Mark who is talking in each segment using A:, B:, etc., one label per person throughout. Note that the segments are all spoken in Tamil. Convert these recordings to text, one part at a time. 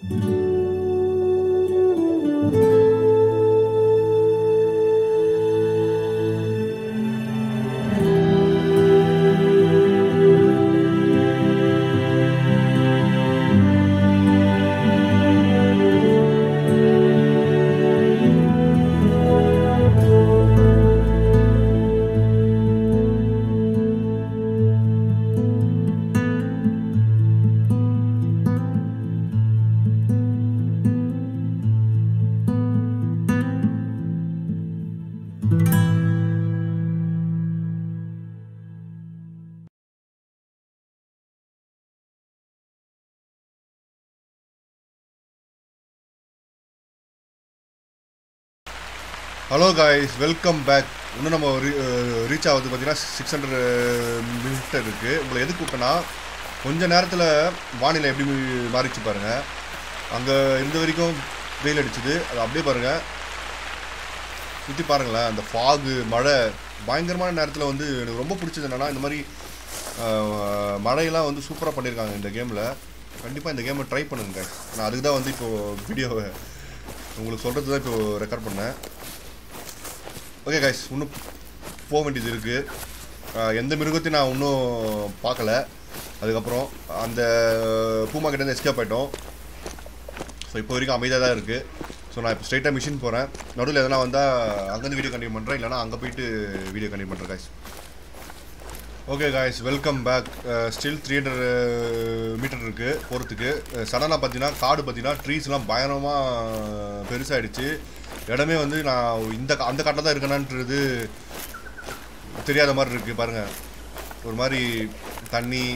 A: ஹலோ காய்ஸ் வெல்கம் பேக் இன்னும் நம்ம ரீச் ஆகுது பார்த்தீங்கன்னா சிக்ஸ் ஹண்ட்ரட் மினிட் இருக்குது உங்களை எதுக்கு கூப்பிட்டேன்னா கொஞ்ச நேரத்தில் வானிலை எப்படி மாறிச்சு பாருங்கள் அங்கே இருந்த வரைக்கும் வெயில் அடிச்சுது அது அப்படியே பாருங்கள் சுற்றி பாருங்களேன் அந்த ஃபாகு மழை பயங்கரமான நேரத்தில் வந்து எனக்கு ரொம்ப பிடிச்சது என்னென்னா இந்த மாதிரி அஹ், மழையெல்லாம் வந்து சூப்பராக பண்ணியிருக்காங்க இந்த கேமில் கண்டிப்பாக இந்த கேமை ட்ரை பண்ணுங்க guys. நான் அதுக்கு தான் வந்து இப்போது வீடியோவை உங்களுக்கு சொல்கிறது தான் இப்போ ரெக்கார்ட் பண்ணேன் ஓகே கைஸ் இன்னும் போக வேண்டியது இருக்குது எந்த மிருகத்தையும் நான் இன்னும் பார்க்கல அதுக்கப்புறம் அந்த பூமா கிட்டேருந்து எஸ்கேப் ஆகிட்டோம் ஸோ இப்போ வரைக்கும் அமைதியாக தான் இருக்குது ஸோ நான் இப்போ ஸ்ட்ரைட்டாக மிஷின் போகிறேன் நடுவில் எதனா வந்தால் அங்கேருந்து வீடியோ கண்டினியூ பண்ணுறேன் இல்லைனா அங்கே போயிட்டு வீடியோ கண்டினியூ பண்ணுறேன் guys okay guys welcome back still three hundred metre இருக்குது போகிறதுக்கு சடனாக பார்த்தீங்கன்னா காடு பார்த்தீங்கன்னா ட்ரீஸ்லாம் பயங்கரமாக பெருசாகிடுச்சு இடமே வந்து நான் இந்த கா- அந்த காட்டில் தான் இருக்கணான்றது தெரியாத மாதிரி இருக்குது பாருங்கள் ஒரு மாதிரி தண்ணி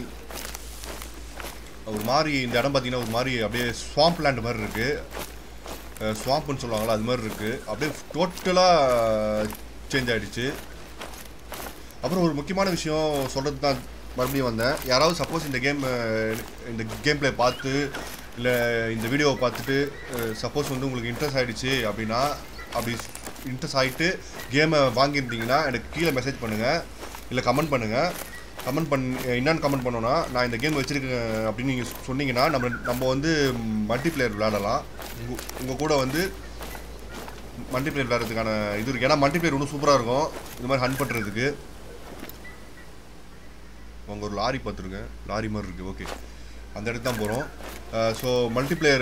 A: ஒரு மாதிரி இந்த இடம் பார்த்தீங்கன்னா ஒரு மாதிரி அப்படியே ஸ்வாம்ப் லேண்ட் மாதிரி இருக்குது ஸ்வாம்ப்னு சொல்லுவாங்களா அது மாதிரி இருக்குது அப்படியே டோட்டலாக சேஞ்ச் ஆகிடுச்சு அப்புறம் ஒரு முக்கியமான விஷயம் சொல்கிறது தான் மறுபடியும் வந்தேன் யாராவது சப்போஸ் இந்த கேம் இந்த கேம் ப்ளே பார்த்து இல்லை இந்த வீடியோவை பார்த்துட்டு சப்போஸ் வந்து உங்களுக்கு இன்ட்ரெஸ்ட் ஆகிடுச்சு அப்படின்னா அப்படி இன்ட்ரெஸ்ட் ஆகிட்டு கேமை வாங்கியிருந்தீங்கன்னா எனக்கு கீழே மெசேஜ் பண்ணுங்கள் இல்லை கமெண்ட் பண்ணுங்கள் கமெண்ட் பண் என்னென்னு கமெண்ட் பண்ணோன்னா நான் இந்த கேம் வச்சுருக்கேன் அப்படின்னு நீங்கள் சொன்னீங்கன்னா நம்ம நம்ம வந்து மல்டி பிளேயர் விளையாடலாம் உங்கள் உங்கள் கூட வந்து மல்டி பிளேயர் விளையாடுறதுக்கான இது இருக்குது ஏன்னா மல்டி பிளேயர் இன்னும் சூப்பராக இருக்கும் இந்த மாதிரி ஹன் பண்ணுறதுக்கு அங்கே ஒரு லாரி பார்த்துருக்கேன் லாரி மாதிரி இருக்குது ஓகே அந்த இடத்துக்கு தான் போகிறோம் ஸோ மல்டிப்ளேயர்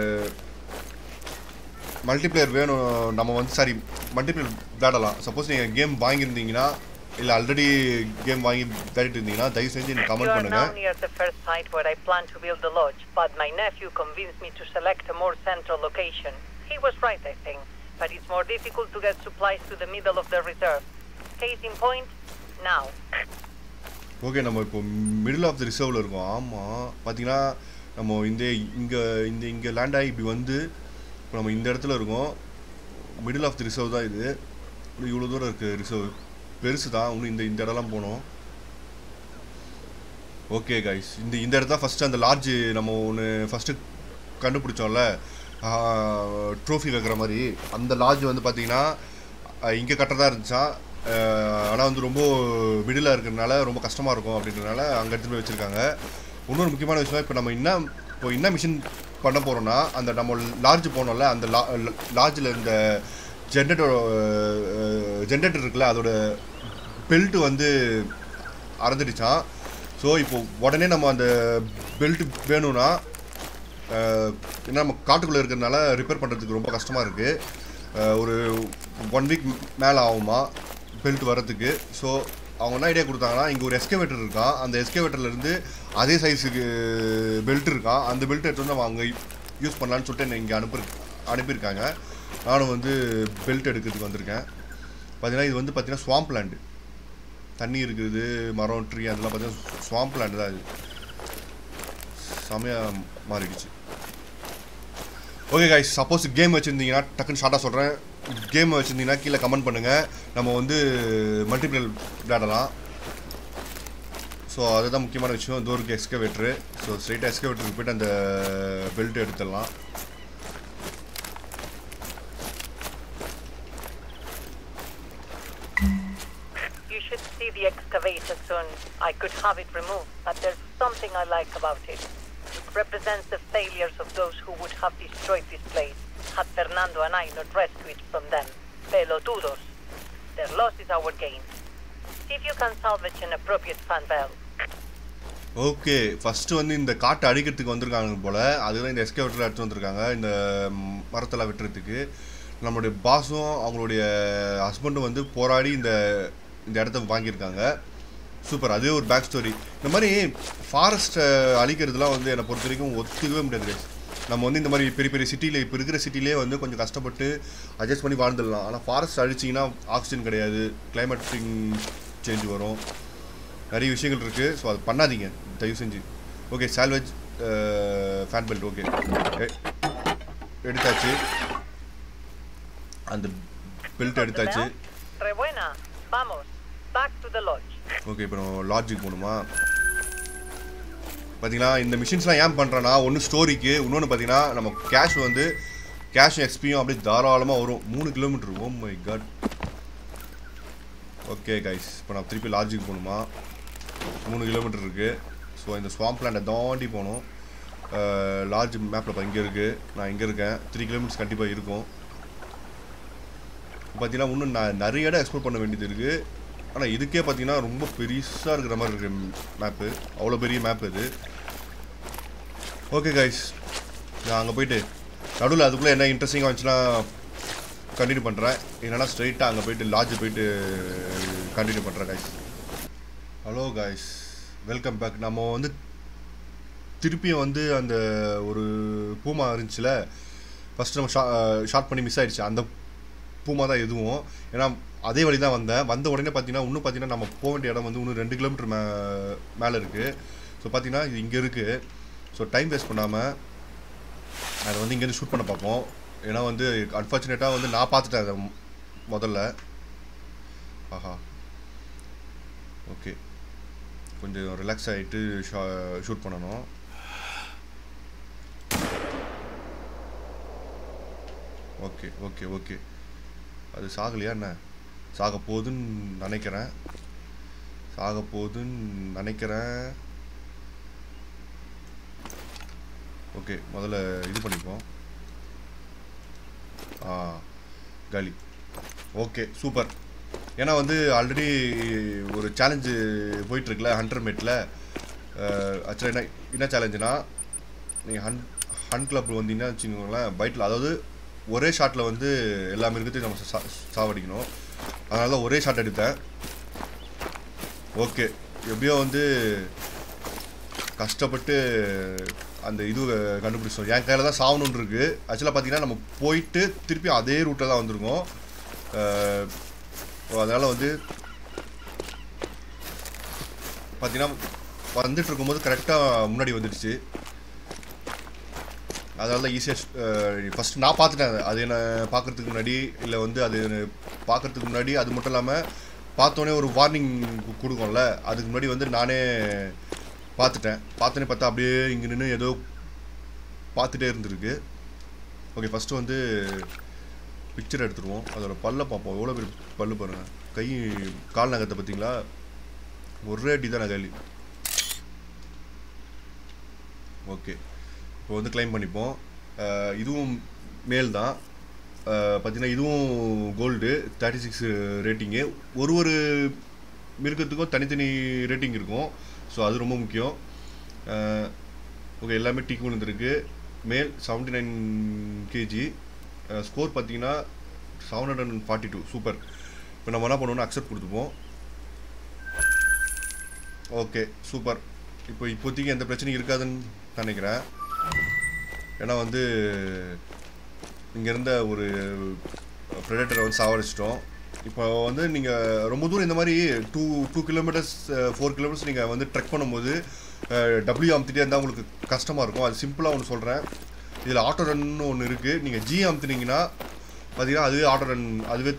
A: மல்டிப்ளேயர் வேணும் நம்ம வந்து சாரி மல்டிப்ளேயர் விளையாடலாம் சப்போஸ் நீங்கள் கேம் வாங்கியிருந்தீங்கன்னா இல்லை ஆல்ரெடி கேம் வாங்கி விளையாடிட்டு இருந்தீங்கன்னா தயவு செஞ்சு எனக்கு
B: You
A: கமெண்ட்
B: are now
A: பண்ணுங்கள்
B: near the first site where I plan to build the lodge, but my nephew convinced me to select a more central location. He was right, I think, but it's more difficult to get supplies to the middle of the reserve. Case in point, now.
A: Okay நம்ம இப்போ மிடில் ஆஃப் த ரிசர்வில் இருக்கோம் ஆமாம் பார்த்தீங்கன்னா நம்ம இந்த இங்கே இந்த இங்கே லேண்ட் ஆகி இப்படி வந்து இப்போ நம்ம இந்த இடத்துல இருக்கோம் மிடில் ஆஃப் த ரிசர்வ் தான் இது இன்னும் இவ்வளோ தூரம் இருக்குது ரிசர்வ் பெருசு தான் இன்னும் இந்த இந்த இடம்லாம் போனோம் ஓகே கைஸ் இந்த இந்த இடத்துல ஃபஸ்ட்டு அந்த லார்ஜ் நம்ம ஒன்று ஃபஸ்ட்டு கண்டுபிடிச்சோம்ல ட்ரோஃபி வைக்கிற மாதிரி அந்த லாட்ஜ் வந்து பார்த்தீங்கன்னா இங்கே கட்டுறதா இருந்துச்சான் ஆனால் வந்து ரொம்ப மிடிலாக இருக்கிறதுனால ரொம்ப கஷ்டமாக இருக்கும் அப்படின்றனால அங்கே எடுத்துகிட்டு போய் வச்சுருக்காங்க இன்னொரு முக்கியமான விஷயம் இப்போ நம்ம என்ன இப்போ என்ன மிஷின் பண்ண போகிறோம்னா அந்த நம்ம லார்ஜ் போனோம்ல அந்த லா லார்ஜில் இந்த ஜென்ரேட்டர் ஜென்ரேட்டர் இருக்குல்ல அதோட பெல்ட் வந்து அறந்துடுச்சான் ஸோ இப்போ உடனே நம்ம அந்த பெல்ட் வேணும்னா அஹ், ஏன்னா நம்ம காட்டுக்குள்ளே இருக்கிறதுனால ரிப்பேர் பண்ணுறதுக்கு ரொம்ப கஷ்டமாக இருக்குது ஒரு ஒன் வீக் மேலே ஆகுமா பெல்ட் வரதுக்கு ஸோ அவங்க என்ன ஐடியா கொடுத்தாங்கன்னா இங்கே ஒரு எஸ்கேவேட்டர் இருக்கான் அந்த எஸ்கேவேட்டர்லேருந்து அதே சைஸுக்கு பெல்ட் இருக்கான் அந்த பெல்ட் எடுத்து வந்து நம்ம அங்கே யூஸ் பண்ணலான்னு சொல்லிட்டு என்னை இங்கே அனுப்பி அனுப்பியிருக்காங்க நானும் வந்து பெல்ட் எடுக்கிறதுக்கு வந்திருக்கேன் பார்த்தீங்கன்னா இது வந்து பார்த்தீங்கன்னா ஸ்வாம்ப் லேண்டு தண்ணி இருக்குது மரம் ட்ரீ அதெல்லாம் பார்த்தீங்கன்னா ஸ்வாம்ப் லேண்டு தான் இது செமையாக மாறிடுச்சு ஓகே கைஸ் சப்போஸ் கேம் வச்சுருந்தீங்கன்னா டக்குன்னு ஷார்ட்டாக சொல்கிறேன் கேம் வச்சுருந்தீங்கன்னா கீழே கமெண்ட் பண்ணுங்கள் நம்ம வந்து மல்டிபிளேயர் விளையாடலாம் ஸோ அதுதான் முக்கியமான விஷயம் தூருக்கு எக்ஸ்கவேட்ரு ஸோ ஸ்ட்ரைட்டாக எக்ஸ்கவேட்டருக்கு போயிட்டு அந்த பெல்ட் எடுத்துடலாம்
B: You should see the excavator soon. I could have it removed, but there's something I like about it. It represents the failures of those who would have destroyed this place had Fernando and I not rescued it from them. Pelotudos. Their loss is our gain. See if you can salvage an appropriate fan bell.
A: Okay first வந்து இந்த காட்டை அழிக்கிறதுக்கு வந்திருக்காங்க போல் அதுதான் இந்த எஸ்கேவேட்டர் எடுத்து வந்திருக்காங்க இந்த ம், மரத்தெல்லாம் வெட்டுறதுக்கு நம்மளுடைய பாஸும் அவங்களுடைய ஹஸ்பண்டும் வந்து போராடி இந்த இந்த இடத்த வாங்கியிருக்காங்க சூப்பர் அதே ஒரு பேக் ஸ்டோரி இந்த மாதிரி ஃபாரஸ்ட்டை அழிக்கிறதுலாம் வந்து என்னை பொறுத்த வரைக்கும் ஒத்துக்கவே முடியாது guys. நம்ம வந்து இந்த மாதிரி பெரிய பெரிய சிட்டியில் இப்போ இருக்கிற சிட்டிலே வந்து கொஞ்சம் கஷ்டப்பட்டு அட்ஜஸ்ட் பண்ணி வாழ்ந்துடலாம் ஆனால் ஃபாரஸ்ட் அழிச்சிங்கன்னா ஆக்சிஜன் கிடையாது கிளைமேட் சேஞ்ச் வரும் நிறைய விஷயங்கள் இருக்குது ஸோ அது பண்ணாதீங்க தயவு செஞ்சு okay salvage fan belt okay எடுத்தாச்சு அந்த பெல்ட் எடுத்தாச்சு
B: Re buena. Vamos. Back to the lodge.
A: Okay இப்போ நம்ம லாட்ஜுக்கு போகணுமா பார்த்தீங்களா இந்த மிஷின்ஸ்லாம் ஏன் பண்ணுறேன்னா ஒன்று ஸ்டோரிக்கு இன்னொன்று பார்த்தீங்கன்னா நம்ம கேஷ் வந்து கேஷ் எக்ஸ்பியும் அப்படியே தாராளமாக வரும் மூணு kilometre oh my God okay guys இப்போ நான் திருப்பி லாட்ஜுக்கு போகணுமா மூணு கிலோமீட்டர் இருக்குது ஸோ இந்த ஸ்வாம்ப் லேண்டை தாண்டி போகணும் லார்ஜ் மேப்பில் இப்போ இங்கே இருக்குது நான் இங்கே இருக்கேன் த்ரீ கிலோமீட்டர்ஸ் கண்டிப்பாக இருக்கும் பார்த்தீங்கன்னா இன்னும் நான் நிறைய இடம் எக்ஸ்ப்ளோர் பண்ண வேண்டியது இருக்குது ஆனால் இதுக்கே பார்த்தீங்கன்னா ரொம்ப பெருசாக இருக்கிற மாதிரி இருக்குது மேப்பு அவ்வளோ பெரிய மேப் இது ஓகே கைஸ் நான் அங்கே போயிட்டு நடுவில் அதுக்குள்ளே என்ன இன்ட்ரெஸ்டிங்காக வந்துச்சுன்னா கண்டினியூ பண்ணுறேன் என்னன்னா ஸ்ட்ரைட்டாக அங்கே போயிட்டு லாட்ஜ் போயிட்டு கண்டினியூ பண்ணுறேன் guys hello guys welcome back நம்ம வந்து திருப்பியும் வந்து அந்த ஒரு பூமா இருந்துச்சுல ஃபஸ்ட்டு நம்ம ஷா ஷார்ட் பண்ணி மிஸ் ஆயிடுச்சு அந்த பூமா தான் எதுவும் ஏன்னா அதே வழி தான் வந்தேன் வந்த உடனே பார்த்தீங்கன்னா இன்னும் பார்த்தீங்கன்னா நம்ம போக வேண்டிய இடம் வந்து இன்னும் ரெண்டு கிலோமீட்டர் மே மேலே இருக்குது ஸோ பார்த்தீங்கன்னா இது இங்கே இருக்குது ஸோ டைம் வேஸ்ட் பண்ணாமல் அதை வந்து இங்கேருந்து ஷூட் பண்ண பார்ப்போம் ஏன்னா வந்து அன்ஃபார்ச்சுனேட்டாக வந்து நான் பார்த்துட்டேன் அதை மு- முதல்ல ஆஹா ஓகே கொஞ்சம் ரிலாக்ஸ் ஆகிட்டு ஷா ஷூட் பண்ணணும் ஓகே ஓகே ஓகே அது சாகலையா என்ன சாக போகுதுன்னு நினைக்கிறேன் சாக போகுதுன்னு நினைக்கிறேன் ஓகே முதல்ல இது பண்ணிப்போம் ஆ காலி ஓகே சூப்பர் ஏன்னா வந்து ஆல்ரெடி ஒரு சேலஞ்சு போயிட்டுருக்குல ஹண்ட்ரட் மீட்டில் ஆக்சுவலாக என்ன என்ன சேலஞ்சுனா நீங்கள் ஹன் ஹன் கிளப் வந்தீங்கன்னா வச்சுக்கோங்களேன் பைட்டில் அதாவது ஒரே ஷாட்டில் வந்து எல்லா மிருகத்தையும் நம்ம சா சாவடிக்கணும் அதனால தான் ஒரே ஷாட் எடுத்தேன் ஓகே எப்படியோ வந்து கஷ்டப்பட்டு அந்த இது கண்டுபிடிச்சோம் என் கையில் தான் சாவணுன்னு இருக்கு ஆக்சுவலாக பார்த்தீங்கன்னா நம்ம போயிட்டு திருப்பி அதே ரூட்டில் தான் வந்திருக்கோம் அதனால் வந்து பார்த்தீங்கன்னா வந்துட்டு இருக்கும்போது கரெக்டாக முன்னாடி வந்துடுச்சு அதனால தான் ஈஸியாக ஃபஸ்ட்டு நான் பார்த்துட்டேன் அதை. அது என்ன பார்க்கறதுக்கு முன்னாடி இல்லை வந்து அது பார்க்கறதுக்கு முன்னாடி அது மட்டும் இல்லாமல் பார்த்தோன்னே ஒரு வார்னிங் கொடுக்கும்ல அதுக்கு முன்னாடி வந்து நானே பார்த்துட்டேன் பார்த்தோன்னே பார்த்தா அப்படியே இங்கே நின்று ஏதோ பார்த்துட்டே இருந்திருக்கு ஓகே ஃபஸ்ட்டு வந்து பிக்சர் எடுத்துருவோம் அதோட பல்லை பார்ப்போம் எவ்வளோ பெரிய பல்லு பாருங்கள் கை கால் நகத்தை பார்த்தீங்களா ஒரே அடி தான் நகலி ஓகே இப்போ வந்து க்ளைம் பண்ணிப்போம் அஹ் இதுவும் மேல் தான் பார்த்தீங்கன்னா இதுவும் கோல்டு தேர்ட்டி சிக்ஸ் ரேட்டிங்கு ஒரு ஒரு மிருகத்துக்கும் தனித்தனி ரேட்டிங் இருக்கும் ஸோ அது ரொம்ப முக்கியம் ஓகே எல்லாமே டீக்கு வந்துருக்கு மேல் செவன்ட்டி நைன் கேஜி ஸ்கோர் பார்த்தீங்கன்னா seven hundred and forty two super இப்போ நம்ம என்ன பண்ணுவோம்னா அக்செப்ட் கொடுத்துப்போம் ஓகே சூப்பர் இப்போ இப்போதைக்கு எந்த பிரச்சனையும் இருக்காதுன்னு நினைக்கிறேன் ஏன்னா வந்து இங்கே இருந்த ஒரு ப்ரெடேட்டரை வந்து சாவடிச்சிட்டோம் இப்போ வந்து நீங்கள் ரொம்ப தூரம் இந்த மாதிரி two two kilometres four kilometres நீங்கள் வந்து ட்ரெக் பண்ணும்போது டபிள்யூ அமுத்திட்டே இருந்தால் உங்களுக்கு கஷ்டமாக இருக்கும் அது சிம்பிளாக ஒன்று சொல்கிறேன் இதில் ஆட்டோ ரன்னு ஒன்று இருக்குது நீங்கள் ஜி அமுத்துனீங்கன்னா பார்த்தீங்கன்னா அதுவே ஆட்டோ ரன் அதுவே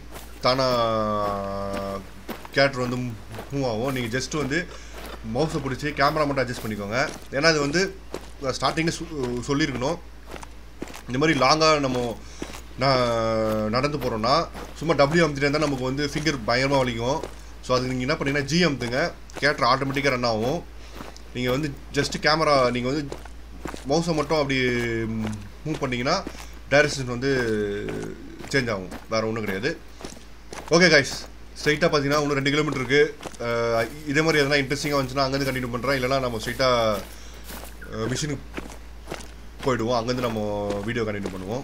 A: தானாக கேரக்டர் வந்து மூவ் ஆகும் நீங்கள் ஜஸ்ட் வந்து மவுஸை பிடிச்சி கேமரா மட்டும் அட்ஜஸ்ட் பண்ணிக்கோங்க ஏன்னா அது வந்து ஸ்டார்டிங்கில் சொல்லியிருக்கணும் இந்த மாதிரி லாங்காக நம்ம நான் நடந்து போகிறோன்னா சும்மா டபிள்யூ அமுத்திட்டு இருந்தால் நமக்கு வந்து ஃபிங்கர் பயங்கரமாக வலிக்கும் ஸோ அதுக்கு நீங்கள் என்ன பண்ணீங்கன்னா ஜி அமுத்துங்க கேரக்டர் ஆட்டோமேட்டிக்காக ரன் ஆகும் நீங்கள் வந்து ஜஸ்ட் கேமரா நீங்கள் வந்து மவுஸை மட்டும் அப்படி மூவ் பண்ணிங்கன்னா டைரக்ஷன் வந்து சேஞ்ச் ஆகும் வேறு ஒன்றும் கிடையாது ஓகே கைஸ் ஸ்ட்ரைட்டாக பார்த்தீங்கன்னா இன்னும் ரெண்டு கிலோமீட்டர் இருக்குது இதே மாதிரி எதனா இன்ட்ரெஸ்டிங்காக வந்துச்சுன்னா அங்கேருந்து கண்டினியூ பண்ணுறேன் இல்லைனா நம்ம ஸ்ட்ரைட்டாக மிஷினுக்கு போயிடுவோம் அங்கேருந்து நம்ம வீடியோ கண்டினியூ பண்ணுவோம்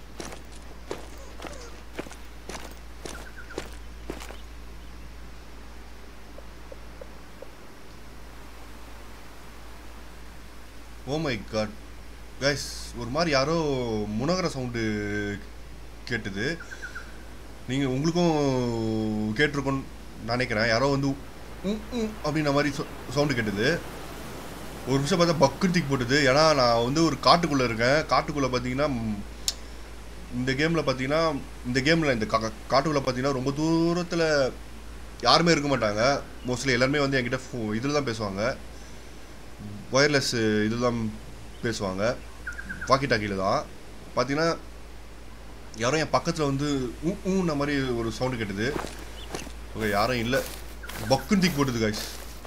A: ஓ மை காட் கைஸ் ஒரு மாதிரி யாரோ முனகிற சவுண்டு கேட்டுது நீங்கள் உங்களுக்கும் கேட்டிருக்கோன்னு நினைக்கிறேன் யாரோ வந்து உம் உம் அப்படின்ற மாதிரி சவுண்டு கேட்டுது ஒரு நிமிஷம் பார்த்தா பக்கு தூக்கி போட்டுது ஏன்னா நான் வந்து ஒரு காட்டுக்குள்ளே இருக்கேன் காட்டுக்குள்ளே பார்த்தீங்கன்னா ம், இந்த கேமில் பார்த்தீங்கன்னா இந்த கேமில் இந்த கா காட்டுக்குள்ளே பார்த்தீங்கன்னா ரொம்ப தூரத்தில் யாருமே இருக்க மாட்டாங்க மோஸ்ட்லி எல்லாருமே வந்து என்கிட்ட ஃபோ இதில் தான் பேசுவாங்க ஒயர்லெஸ் இதில் தான் பேசுவாங்க வாக்கி டாக்கியில் தான் பார்த்தீங்கன்னா யாரும் என் பக்கத்தில் வந்து ஊ ஊன்ன மாதிரி ஒரு சவுண்டு கேட்டுது ஓகே யாரும் இல்லை பக்குன்னு தூக்கி போட்டுது காய்ஸ்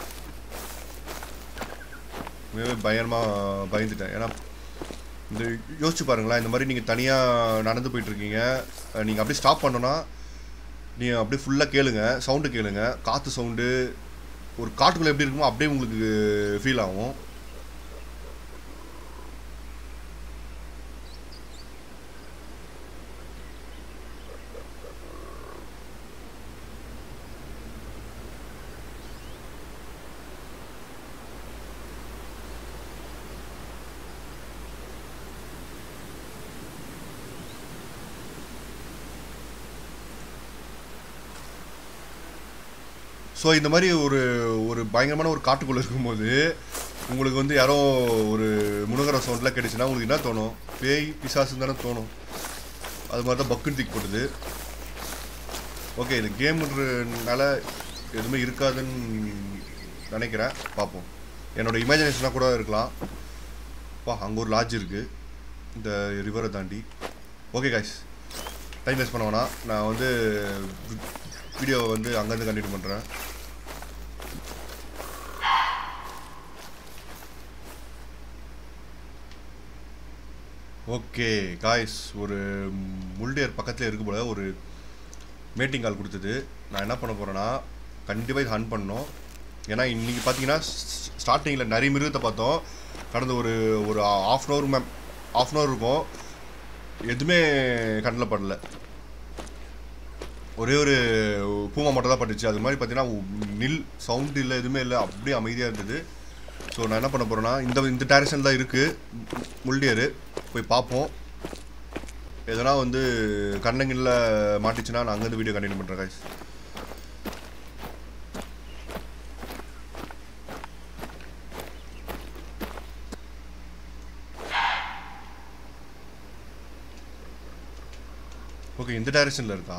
A: உண்மையாகவே பயங்கரமாக பயந்துட்டேன் ஏன்னா இந்த யோசிச்சு பாருங்களேன் இந்த மாதிரி நீங்கள் தனியாக நடந்து போயிட்டுருக்கீங்க நீங்கள் அப்படியே ஸ்டாப் பண்ணோன்னா நீங்கள் அப்படியே ஃபுல்லாக கேளுங்க சவுண்டு கேளுங்க காற்று சவுண்டு ஒரு காட்டுக்குள்ளே எப்படி இருக்குமோ அப்படியே உங்களுக்கு ஃபீல் ஆகும் ஸோ இந்த மாதிரி ஒரு ஒரு பயங்கரமான ஒரு காட்டுக்குள்ளே இருக்கும்போது உங்களுக்கு வந்து யாரோ ஒரு முனகர சவுண்ட்லாம் கிடைச்சுன்னா உங்களுக்கு என்ன தோணும் பேய் பிசாசுன்னு தானே தோணும் அது மாதிரி தான் பக்குன்னு தூக்கி போட்டுது ஓகே இது கேம்ன்றனால எதுவுமே இருக்காதுன்னு நினைக்கிறேன் பார்ப்போம் என்னோட இமேஜினேஷனாக கூட இருக்கலாம் பா அங்கே ஒரு லாட்ஜ் இருக்குது இந்த ரிவரை தாண்டி ஓகே காய்ஸ் டைம் வேஸ்ட் பண்ண வேணாம் நான் வந்து வீடியோவை வந்து அங்கேருந்து கண்டினியூ பண்ணுறேன் ஓகே காய்ஸ் ஒரு முல்டேர் பக்கத்தில் இருக்கு போல ஒரு மீட்டிங் கால் கொடுத்தது நான் என்ன பண்ண போகிறேன்னா கண்டிப்பாக இது ஹன் பண்ணோம் ஏன்னா இன்றைக்கி பார்த்தீங்கன்னா ஸ்டார்டிங்கில் நிறைய மிருகத்தை பார்த்தோம் கடந்த ஒரு ஒரு ஆஃப் அன் ஹவர் மேம் ஆஃப் அன் ஹவர் இருக்கும் எதுவுமே கண்ணில் படல ஒரே ஒரு பூமா மட்டும் தான் பட்டுச்சு அது மாதிரி பார்த்தீங்கன்னா நில் சவுண்ட் இல்லை எதுவுமே இல்லை அப்படியே அமைதியாக இருந்தது ஸோ நான் என்ன பண்ண போகிறேன்னா இந்த இந்த டைரக்ஷன் தான் இருக்குது முள்டியரு போய் பார்ப்போம் எதனா வந்து கண்ணங்கில் மாட்டிச்சுன்னா நான் அங்கேருந்து வீடியோ கண்டினியூ பண்ணுறேன் guys ஓகே இந்த டைரக்ஷனில் இருக்கா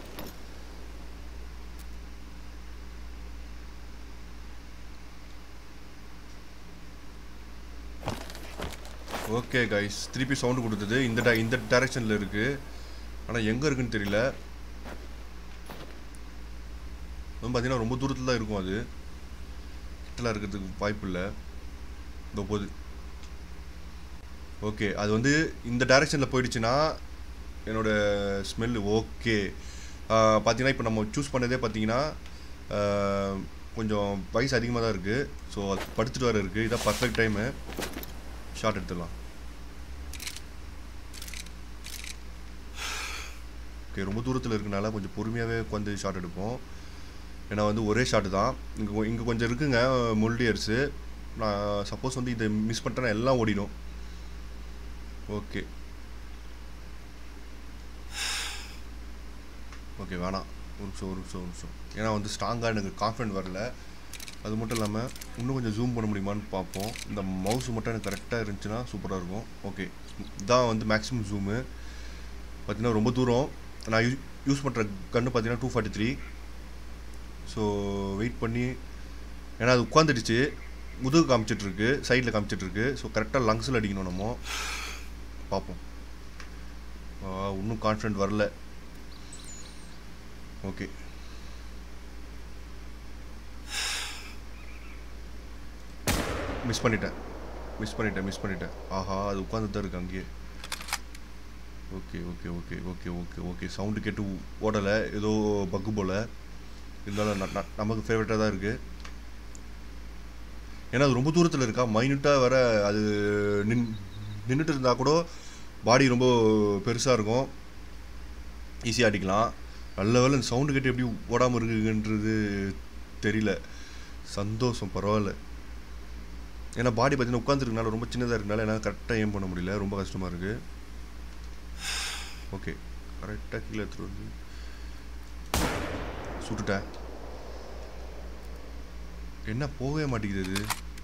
A: ஓகே கைஸ் திருப்பி சவுண்டு கொடுத்தது இந்த di- இந்த டைரக்ஷனில் இருக்குது ஆனால் எங்கே இருக்குன்னு தெரியல வந்து பார்த்தீங்கன்னா ரொம்ப தூரத்தில் தான் இருக்கும் அது கிட்டலாம் இருக்கிறதுக்கு வாய்ப்பு இல்லை இந்த போது ஓகே அது வந்து இந்த டைரக்ஷனில் போயிடுச்சுன்னா என்னோட ஸ்மெல்லு ஓகே பார்த்தீங்கன்னா இப்போ நம்ம சூஸ் பண்ணதே பார்த்தீங்கன்னா ஆஹ், கொஞ்சம் வயசு அதிகமாக தான் இருக்குது ஸோ அது படுத்துட்டு வர இருக்குது இதான் பர்ஃபெக்ட் டைமு ஷார்ட் எடுத்துடலாம் ஓகே ரொம்ப தூரத்தில் இருக்கனால கொஞ்சம் பொறுமையாகவே உட்காந்து ஷார்ட் எடுப்போம் ஏன்னா வந்து ஒரே ஷாட்டு தான் இங்கே இங்கே கொஞ்சம் இருக்குங்க முல்டியர்ஸு நான் சப்போஸ் வந்து இதை மிஸ் பண்ணிட்டேன்னா எல்லாம் ஓடிடும் ஓகே ஓகே வேணாம் ஒரு நிமிஷம் ஒரு நிமிஷம் ஒரு நிமிஷம் ஏன்னா வந்து ஸ்ட்ராங்காக எனக்கு கான்ஃபிடென்ட் வரல அது மட்டும் இல்லாமல் இன்னும் கொஞ்சம் ஜூம் பண்ண முடியுமான்னு பார்ப்போம் இந்த மவுஸ் மட்டும் எனக்கு கரெக்டாக இருந்துச்சுன்னா சூப்பராக இருக்கும் ஓகே இதான் வந்து மேக்ஸிமம் ஜூமு பார்த்தீங்கன்னா ரொம்ப தூரம் நான் யூ யூஸ் பண்ணுற கன்று பார்த்தீங்கன்னா two forty three so wait பண்ணி ஏன்னா அது உட்காந்துடுச்சு முதுகு காமிச்சிட்ருக்கு சைடில் காமிச்சிட்ருக்கு ஸோ கரெக்டாக லங்ஸில் அடிக்கணும் நம்ம பார்ப்போம் ஆ, இன்னும் கான்ஃபிடென்ட் வரல ஓகே மிஸ் பண்ணிட்டேன் மிஸ் பண்ணிட்டேன் மிஸ் பண்ணிட்டேன் ஆஹா அது உட்காந்து தான் இருக்கு அங்கேயே okay okay okay okay okay okay sound கேட்டு ஓடலை ஏதோ பக்கு போல் இருந்தாலும் ந- ந- நமக்கு ஃபேவரட்டாக தான் இருக்குது ஏன்னா அது ரொம்ப தூரத்தில் இருக்கா மைனூட்டாக வர அது நின் நின்றுட்டு இருந்தால் கூட பாடி ரொம்ப பெருசாக இருக்கும் ஈஸியாக அடிக்கலாம் நல்ல வேலை இந்த சவுண்டு கேட்டு எப்படி ஓடாமல் இருக்குன்றது தெரியல சந்தோஷம் பரவாயில்ல ஏன்னா பாடி பார்த்தீங்கன்னா உட்காந்துருக்கனால ரொம்ப சின்னதாக இருக்கனால என்னால் கரெக்டாக ஏம் பண்ண முடியல ரொம்ப கஷ்டமாக இருக்குது ஓகே கரெக்டாக கீழே எடுத்துகிட்டு வந்து சுட்டுட்டேன் என்ன போகவே மாட்டேங்குது இது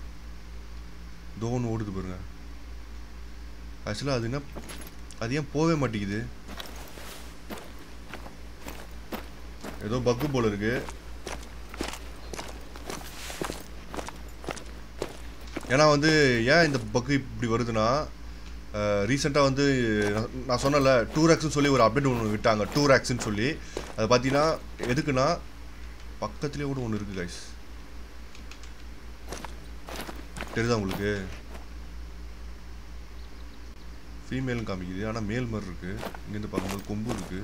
A: தோன் ஓடுது பாருங்க ஆக்சுவலாக அது என்ன அது ஏன் போகவே மாட்டேங்குது ஏதோ பக்கு போல இருக்கு ஏன்னா வந்து ஏன் இந்த பக்கு இப்படி வருதுன்னா ரீசெண்டாக வந்து நான் நான் சொன்னல டூர் ஆக்ஸ்னு சொல்லி ஒரு அப்டேட் ஒன்று விட்டாங்க டூர் ஆக்ஸ்னு சொல்லி அது பார்த்தீங்கன்னா எதுக்குன்னா பக்கத்துலேயே கூட ஒன்று இருக்குது கைஸ் தெரியுதா உங்களுக்கு ஃபீமேலும் காமிக்குது ஆனால் மேல் மாதிரி இருக்குது இங்கேருந்து பார்க்கும்போது கொம்பு இருக்குது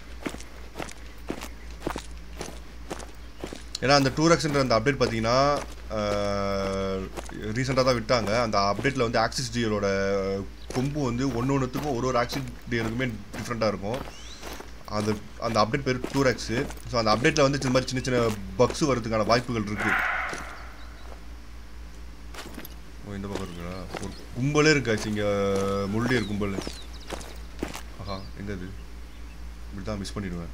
A: ஏன்னா அந்த டூரக்ஸ்ன்ற அந்த அப்டேட் பார்த்தீங்கன்னா ரீசெண்டாக தான் விட்டாங்க அந்த அப்டேட்டில் வந்து ஆக்சிஸ் டியரோட கொம்பு வந்து ஒன்று ஒன்றுத்துக்கும் ஒரு ஒரு ஆக்சிஸ் டியருக்குமே டிஃப்ரெண்ட்டாக இருக்கும் அந்த அந்த அப்டேட் பேர் டூரக்ஸு ஸோ அந்த அப்டேட்டில் வந்து இந்த மாதிரி சின்ன சின்ன பக்ஸ் வரதுக்கான வாய்ப்புகள் இருக்குது ஓ இந்த பக்கம் இருக்குடா ஒரு கும்பலே இருக்காச்சு இங்கே முள்ளியர் கும்பல் ஆஹா எங்க இது இப்படி தான் மிஸ் பண்ணிடுவேன்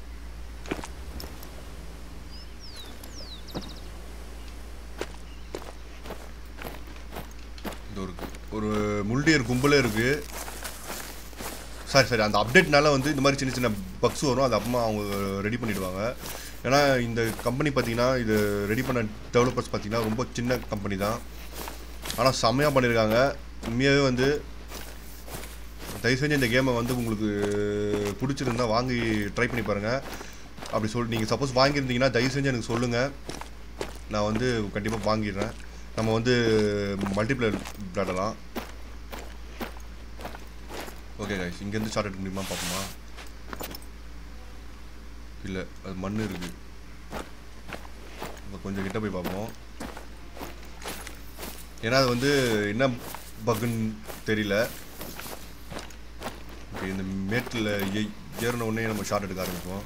A: இது ஒரு ஒரு முள்டியர் கும்பலே இருக்கு சாரி சாரி அந்த அப்டேட்னால வந்து இந்த மாதிரி சின்ன சின்ன பக்ஸ் வரும் அது அப்புறமா அவங்க ரெடி பண்ணிடுவாங்க ஏன்னா இந்த கம்பெனி பார்த்தீங்கன்னா இது ரெடி பண்ண டெவலப்பர்ஸ் பார்த்தீங்கன்னா ரொம்ப சின்ன கம்பெனி தான் ஆனால் செம்மையாக பண்ணியிருக்காங்க உண்மையாகவே வந்து தயவு செஞ்சு இந்த கேமை வந்து உங்களுக்கு பிடிச்சிருந்தா வாங்கி ட்ரை பண்ணி பாருங்கள் அப்படி சொல் நீங்கள் சப்போஸ் வாங்கியிருந்தீங்கன்னா தயவு செஞ்சு எனக்கு சொல்லுங்கள் நான் வந்து கண்டிப்பாக வாங்கிடுறேன் நம்ம வந்து மல்டிப்ளேயர் விளையாடலாம் ஓகே கைஸ் இங்கேருந்து ஸ்டார்ட் எடுக்க முடியுமா பார்ப்போமா இல்லை அது மண் இருக்குது நம்ம கொஞ்சம் கிட்ட போய் பார்ப்போம் ஏன்னா அது வந்து என்ன பக்குன்னு தெரியல ஓகே இந்த மேட்டில் ஏறின உடனே நம்ம ஷார்ட் எடுக்க ஆரம்பிப்போம்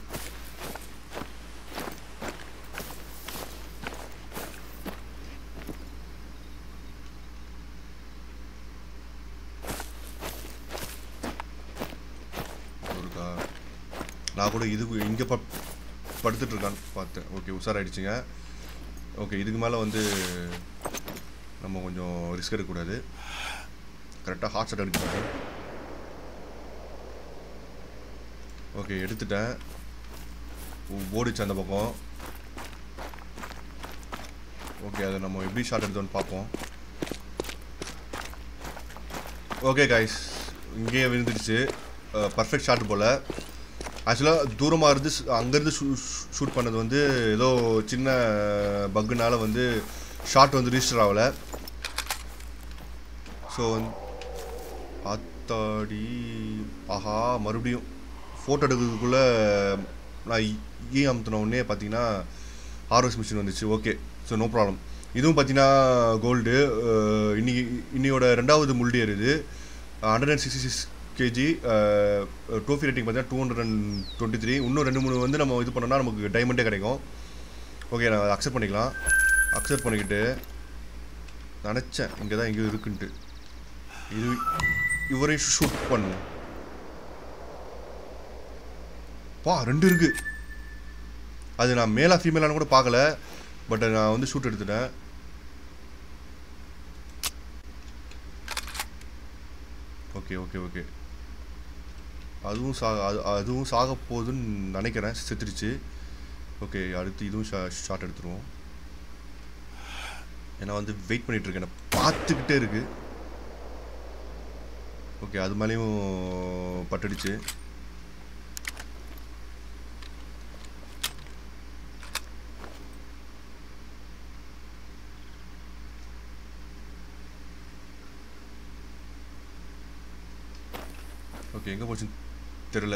A: இருக்கா நான் கூட இது இங்கே ப படுத்துட்டு இருக்கான்னு பார்த்தேன் ஓகே உஷாராயிடுச்சுங்க ஓகே இதுக்கு மேலே வந்து நம்ம கொஞ்சம் ரிஸ்க் எடுக்கக்கூடாது கரெக்டாக ஹாட் ஷாட் எடுக்கிறாங்க ஓகே எடுத்துட்டேன் ஓ- ஓடிச்சு அந்த பக்கம் ஓகே அதை நம்ம எப்படி ஷாட் எடுத்தோன்னு பார்ப்போம் ஓகே கைஸ் இங்கேயே விழுந்துடுச்சு பர்ஃபெக்ட் ஷாட் போல் ஆக்சுவலாக தூரமாக இருந்து ஸ்- அங்கேருந்து ஷூட் பண்ணது வந்து ஏதோ சின்ன பக்குனால வந்து ஷாட் வந்து ரிஜிஸ்டர் ஆகலை ஸோ ஆத்தாடி ஆஹா மறுபடியும் ஃபோட்டோ எடுக்கிறதுக்குள்ளே நான் ஈ அமுத்தின உடனே பார்த்தீங்கன்னா ஹார்வெஸ்ட் மிஷின் வந்துச்சு ஓகே ஸோ நோ ப்ராப்ளம் இதுவும் பார்த்தீங்கன்னா கோல்டு இன்னைக்கு இன்னையோட ரெண்டாவது முள்டியர் இது hundred and sixty six KG trophy rating பார்த்தீங்கன்னா two hundred and twenty three இன்னும் ரெண்டு மூணு வந்து நம்ம இது பண்ணோம்னா நமக்கு டைமண்டே கிடைக்கும் ஓகே நான் அதை அக்செப்ட் பண்ணிக்கலாம் அக்செப்ட் பண்ணிக்கிட்டு நினச்சேன் இங்கே தான் எங்கேயோ இருக்குன்ட்டு இது இவரையும் ஷூட் பண்ணுவோம் பா ரெண்டு இருக்கு அது நான் மேலா ஃபீமேலானு கூட பார்க்கல பட் நான் வந்து ஷூட் எடுத்துட்டேன் ஓகே ஓகே ஓகே அதுவும் சாக அது அதுவும் சாக போகுதுன்னு நினைக்கிறேன் செத்துடுச்சு ஓகே அடுத்து இதுவும் ஷா ஷார்ட் எடுத்துருவோம் ஏன்னா வந்து வெயிட் பண்ணிட்டு இருக்கேன் என்னை பார்த்துக்கிட்டே இருக்கு ஓகே அது மேலேயும் பட்டுடுச்சு ஓகே எங்கே போச்சுன்னு தெரில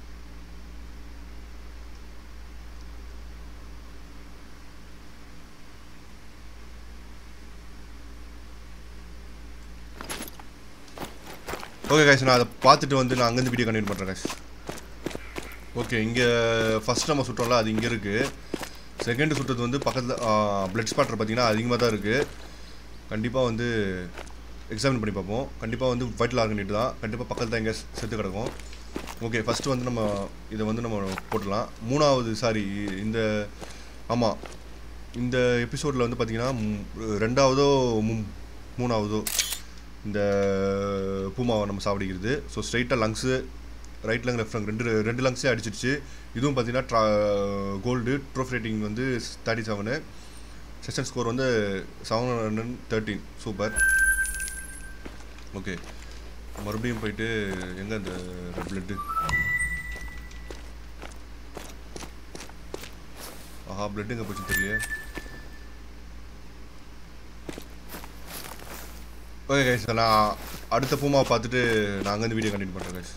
A: ஓகே கைஸ் நான் அதை பார்த்துட்டு வந்து நான் அங்கேருந்து வீடியோ கண்டினியூ பண்ணுறேன் கைஸ் ஓகே இங்கே ஃபஸ்ட் நம்ம சுட்டோம்ல அது இங்கே இருக்குது செகண்ட் சுட்டது வந்து பக்கத்தில் பிளட் ஸ்பாட்டர் பார்த்தீங்கன்னா அதிகமாக தான் இருக்குது கண்டிப்பாக வந்து எக்ஸாமின் பண்ணி பார்ப்போம் கண்டிப்பாக வந்து வைட்டல் ஆர்கனிட்டு தான் கண்டிப்பாக பக்கத்தில் தான் எங்கே செத்து கிடக்கும் ஓகே ஃபஸ்ட்டு வந்து நம்ம இதை வந்து நம்ம போட்டுடலாம் மூணாவது சாரி இந்த ஆமாம் இந்த எபிசோடில் வந்து பார்த்திங்கன்னா ம், ரெண்டாவதோ மூ- மூணாவதோ இந்த பூமாவை நம்ம சாப்பிடிக்கிறது ஸோ ஸ்ட்ரைட்டாக lungs right lung left lung ரெண்டு ரெண்டு லங்ஸே அடிச்சிருச்சு இதுவும் பார்த்தீங்கன்னா ட்ரா கோல்டு ட்ரோஃப் ரேட்டிங் வந்து தேர்ட்டி செவனு செஷன் ஸ்கோர் வந்து seven hundred thirteen super okay மறுபடியும் போயிட்டு எங்கே அந்த பிளட்டு ஆஹா பிளட் எங்கே போச்சுன்னு தெரியல ஓகே கைஸ் நான் அடுத்த பூமாவை பார்த்துட்டு நான் அங்கேருந்து வீடியோ கண்டினியூ பண்ணுறேன் guys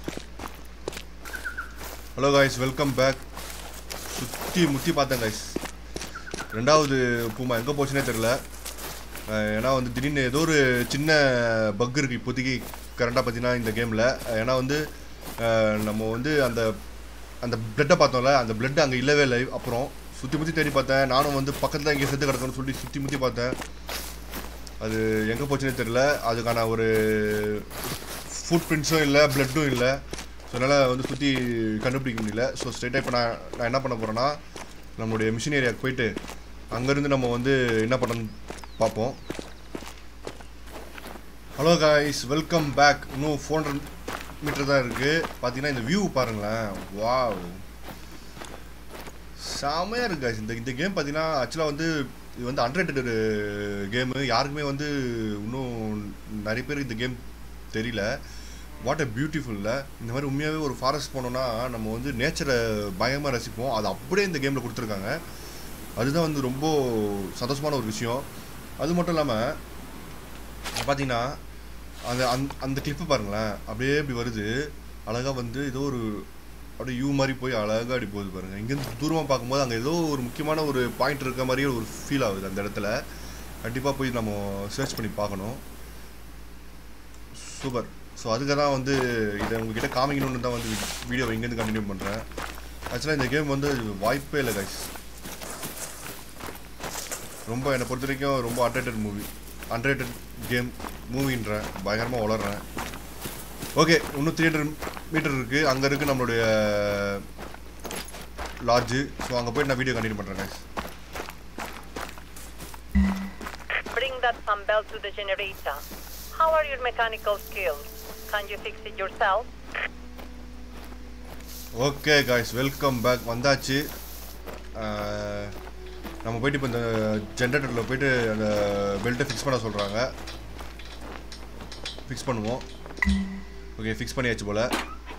A: hello guys welcome back சுற்றி முற்றி பார்த்தேன் கைஸ் ரெண்டாவது பூமா எங்கே போச்சுனே தெரில அஹ் ஏன்னா வந்து திடீர்னு ஏதோ ஒரு சின்ன பக் இருக்குது இப்போதைக்கு கரண்டாக பார்த்தீங்கன்னா இந்த கேமில் ஏன்னா வந்து அஹ் நம்ம வந்து அந்த அந்த பிளட்டை பார்த்தோம்ல அந்த பிளட் அங்கே இல்லவே இல்லை அப்புறம் சுற்றி முற்றி தேடி பார்த்தேன் நானும் வந்து பக்கத்தில் இங்கே செத்து கிடக்கணும்னு சொல்லி சுற்றி முற்றி பார்த்தேன் அது எங்கே போச்சுன்னே தெரில அதுக்கான ஒரு ஃபுட் பிரிண்ட்ஸும் இல்லை பிளட்டும் இல்லை ஸோ அதனால் வந்து சுற்றி கண்டுபிடிக்க முடியல ஸோ ஸ்ட்ரெயிட்டாக இப்போ நான் நான் என்ன பண்ண போகிறேன்னா நம்மளுடைய மிஷின் ஏரியாவுக்கு போயிட்டு அங்கேருந்து நம்ம வந்து என்ன பண்ணணும்னு பார்ப்போம் ஹலோ காய்ஸ் வெல்கம் பேக் இன்னும் ஃபோர் ஹண்ட்ரட் மீட்டர் தான் இருக்குது பார்த்தீங்கன்னா இந்த வியூ பாருங்களேன் வாவ் செமையாக இருக்கு guys. இந்த இந்த கேம் பார்த்தீங்கன்னா ஆக்சுவலாக வந்து இது வந்து அன்ரேட்டட் கேமு யாருக்குமே வந்து இன்னும் நிறைய பேர் இந்த கேம் தெரியல வாட் அ பியூட்டிஃபுல்ல இந்த மாதிரி உண்மையாகவே ஒரு ஃபாரஸ்ட் போனோம்னா நம்ம வந்து நேச்சரை பயங்கரமாக ரசிப்போம் அது அப்படியே இந்த கேமில் கொடுத்துருக்காங்க அதுதான் வந்து ரொம்ப சந்தோஷமான ஒரு விஷயம் அது மட்டும் இல்லாமல் பார்த்தீங்கன்னா அந்த அந்த அந்த கிளிப்பு பாருங்களேன் அப்படியே இப்படி வருது அழகாக வந்து ஏதோ ஒரு அப்படியே யூ மாதிரி போய் அழகாக அப்படி போகுது பாருங்கள் இங்கேருந்து தூரமாக பார்க்கும்போது அங்கே ஏதோ ஒரு முக்கியமான ஒரு பாயிண்ட் இருக்க மாதிரியே ஒரு ஃபீல் ஆகுது அந்த இடத்துல கண்டிப்பாக போய் நம்ம சர்ச் பண்ணி பார்க்கணும் சூப்பர் ஸோ அதுக்கு தான் வந்து இதை உங்ககிட்ட காமிக்கணும்னு தான் வந்து வீடியோ இங்கேருந்து கண்டினியூ பண்ணுறேன் ஆக்சுவலாக இந்த கேம் வந்து வாய்ப்பே இல்லை கைஸ் ரொம்ப என்னை பொறுத்த வரைக்கும் ரொம்ப அன்ரேட்டட் மூவி அன்ரேட்டட் கேம் மூவின்றேன் பயங்கரமாக வளர்றேன் ஓகே இன்னும் த்ரீ ஹண்ட்ரட் மீட்டர் இருக்குது அங்கே இருக்குது நம்மளுடைய லாட்ஜு ஸோ அங்கே போயிட்டு நான் வீடியோ கண்டினியூ பண்ணுறேன் guys.
B: Bring that some bell to the generator. How are your mechanical skills? Can you fix it yourself?
A: Okay guys welcome back வந்தாச்சு அஹ், நம்ம போயிட்டு இப்போ இந்த ஜென்ரேட்டரில் போயிட்டு அந்த பெல்ட்டை ஃபிக்ஸ் பண்ண சொல்கிறாங்க ஃபிக்ஸ் பண்ணுவோம் ஓகே ஃபிக்ஸ் பண்ணியாச்சு போல்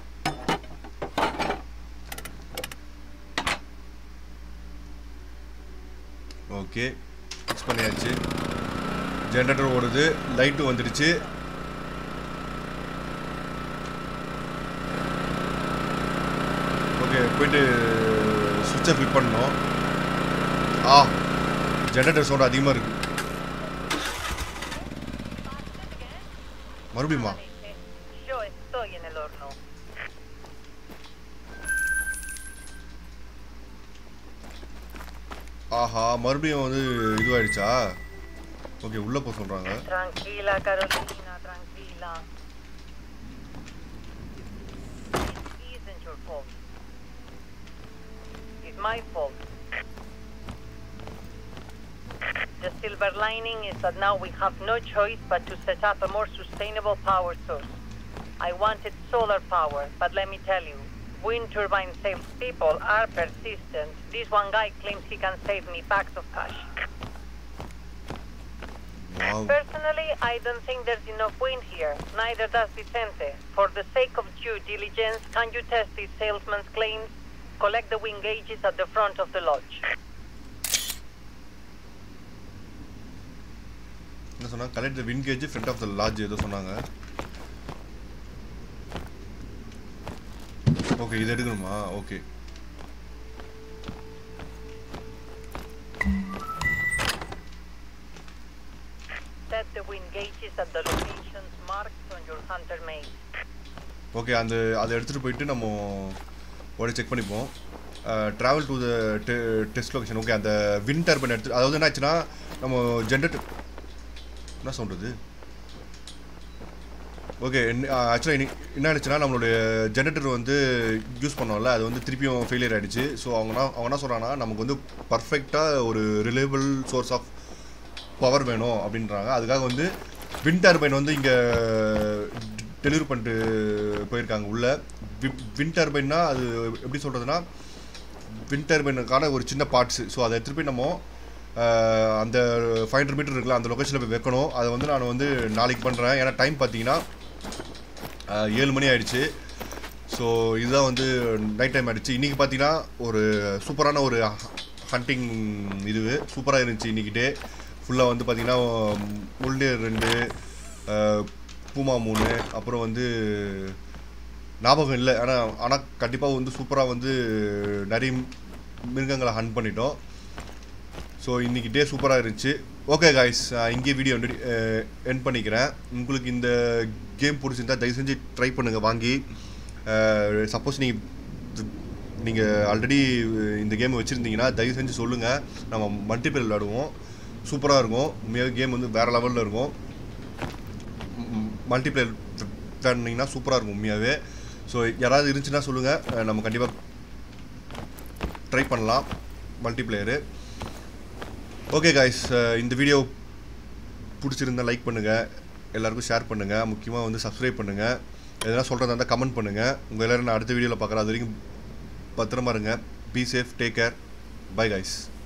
A: ஓகே ஃபிக்ஸ் பண்ணியாச்சு ஜென்ரேட்டர் ஓடுது லைட்டும் வந்துடுச்சு ஓகே போயிட்டு சுவிட்சை ஃபில் பண்ணணும் ஆ ஜென்ரேட்டர் சவுண்ட் அதிகமாக இருக்கு மறுபடியுமா
B: Yo estoy en el horno.
A: ஆஹா மறுபடியும் வந்து இதுவாயிடுச்சா ஓகே உள்ளே போக சொல்கிறாங்க
B: Tranquila, Carolina, tranquila. It isn't your fault. It's my fault. The silver lining is that now we have no choice but to set up a more sustainable power source. I wanted solar power, but let me tell you, wind turbine salespeople are persistent. This one guy claims he can save me packs of cash.
A: Wow
B: Personally, I don't think there's enough wind here. Neither does Vicente. For the sake of due diligence, can you test this salesman's claims? Collect the wind gauges at the front of the lodge.
A: என்ன சொன்னாங்க collect the wind gauge front of the lodge ஏதோ சொன்னாங்க ஓகே இது எடுக்கணுமா okay
B: Set the wind gauges at the locations marked on your hunter maze.
A: Okay அந்த அதை எடுத்துகிட்டு போயிட்டு நம்ம உடனே செக் பண்ணிப்போம் travel to the test location okay அந்த வின் டர்பன் எடுத்து அதாவது என்ன ஆச்சுன்னா நம்ம ஜென்ரேட்டர் என்ன சொல்கிறது ஓகே ஆக்சுவலாக என்ன ஆச்சுன்னா நம்மளுடைய ஜென்ரேட்டர் வந்து யூஸ் பண்ணோம்ல அது வந்து திருப்பியும் ஃபெயிலியர் ஆகிடுச்சு ஸோ அவங்க அவங்க என்ன சொல்கிறாங்கன்னா நமக்கு வந்து பர்ஃபெக்டாக ஒரு ரிலேபிள் சோர்ஸ் ஆஃப் பவர் வேணும் அப்படின்றாங்க அதுக்காக வந்து வின் டர்பைன் வந்து இங்கே டெலிவரி பண்ணிட்டு போயிருக்காங்க உள்ள வின் டர்பைன்னா அது எப்படி சொல்கிறதுனா வின் டர்பைனுக்கான ஒரு சின்ன பார்ட்ஸு ஸோ அதை எடுத்துகிட்டு போய் நம்ம அஹ், அந்த ஃபைவ் ஹண்ட்ரட் மீட்டர் இருக்குல்ல அந்த லொக்கேஷனில் போய் வைக்கணும் அதை வந்து நான் வந்து நாளைக்கு பண்ணுறேன் ஏன்னா டைம் பார்த்தீங்கன்னா அஹ், ஏழு மணி ஆயிடுச்சு ஸோ இதுதான் வந்து நைட் டைம் ஆயிடுச்சு இன்றைக்கி பார்த்தீங்கன்னா ஒரு சூப்பரான ஒரு ஹண்டிங் இது சூப்பராக இருந்துச்சு இன்றைக்கி டே ஃபுல்லாக வந்து பார்த்தீங்கன்னா முள்ளு ரெண்டு அஹ், பூமா மூணு அப்புறம் வந்து ஞாபகம் இல்லை ஆனால் ஆனால் கண்டிப்பாக வந்து சூப்பராக வந்து நிறைய மிருகங்களை ஹண்ட் பண்ணிட்டோம் ஸோ இன்றைக்கி டே சூப்பராக இருந்துச்சு ஓகே காய்ஸ் இங்கே வீடியோ வந்து என் பண்ணிக்கிறேன் உங்களுக்கு இந்த கேம் பிடிச்சிருந்தா தயவு செஞ்சு ட்ரை பண்ணுங்கள் வாங்கி சப்போஸ் நீங்கள் நீங்கள் ஆல்ரெடி இந்த கேம் வச்சுருந்தீங்கன்னா தயவு செஞ்சு சொல்லுங்கள் நம்ம மல்டிபிள் விளாடுவோம் சூப்பராக இருக்கும் உண்மையாக கேம் வந்து வேறு லெவலில் இருக்கும் மல்டிப்ளேயர் விளாண்டிங்கன்னா சூப்பராக இருக்கும் உண்மையாகவே ஸோ யாராவது இருந்துச்சுன்னா சொல்லுங்கள் நம்ம கண்டிப்பாக ட்ரை பண்ணலாம் மல்டிப்ளேயரு ஓகே காய்ஸ் இந்த வீடியோ பிடிச்சிருந்தா லைக் பண்ணுங்கள் எல்லாருக்கும் ஷேர் பண்ணுங்கள் முக்கியமாக வந்து சப்ஸ்கிரைப் பண்ணுங்கள் எதனா சொல்கிறதா இருந்தால் கமெண்ட் பண்ணுங்கள் உங்கள் எல்லோரும் நான் அடுத்த வீடியோவில் பார்க்குறேன் அது வரைக்கும் பத்திரமா இருங்க be safe take care bye guys